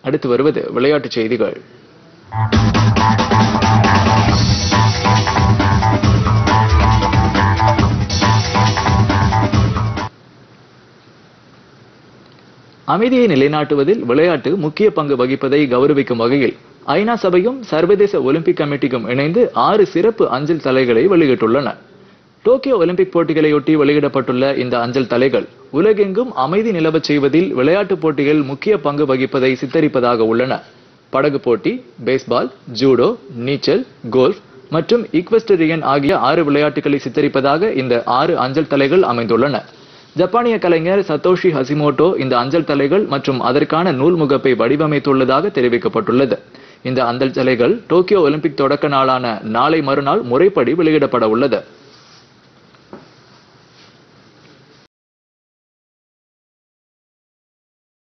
அடுத்து வருவது விளையாட்டுச் செய்திகள் அமைதியை நிலைநாட்டுவதில் விளையாட்டு முக்கிய பங்கு வகிப்பதை கௌரவிக்கும் வகையில் ஐநா சபையும் சர்வதேச ஒலிம்பிக் கமிட்டியும் இணைந்து ஆறு சிறப்பு அஞ்சல் தலைகளை வெளியிட்டுள்ளன டோக்கியோ ஒலிம்பிக் போட்டிகளையொட்டி வெளியிடப்பட்டுள்ள இந்த அஞ்சல் தலைகள் உலகெங்கும் அமைதி நிலவச் செய்வதில் விளையாட்டுப் போட்டிகள் முக்கிய பங்கு வகிப்பதை சித்தரிப்பதாக உள்ளன படகு போட்டி பேஸ்பால் ஜூடோ நீச்சல் கோல்ஃப் மற்றும் ஈக்வெஸ்டரியன் ஆகிய ஆறு விளையாட்டுகளை சித்தரிப்பதாக இந்த ஆறு அஞ்சல் தலைகள் அமைந்துள்ளன ஜப்பானிய கலைஞர் சத்தோஷி ஹசிமோட்டோ இந்த அஞ்சல் தலைகள் மற்றும் அதற்கான நூல் முகப்பை வடிவமைத்துள்ளதாக தெரிவிக்கப்பட்டுள்ளது இந்த அஞ்சல் தலைகள் டோக்கியோ ஒலிம்பிக் தொடக்க நாளான நாளை மறுநாள் முறைப்படி வெளியிடப்பட உள்ளது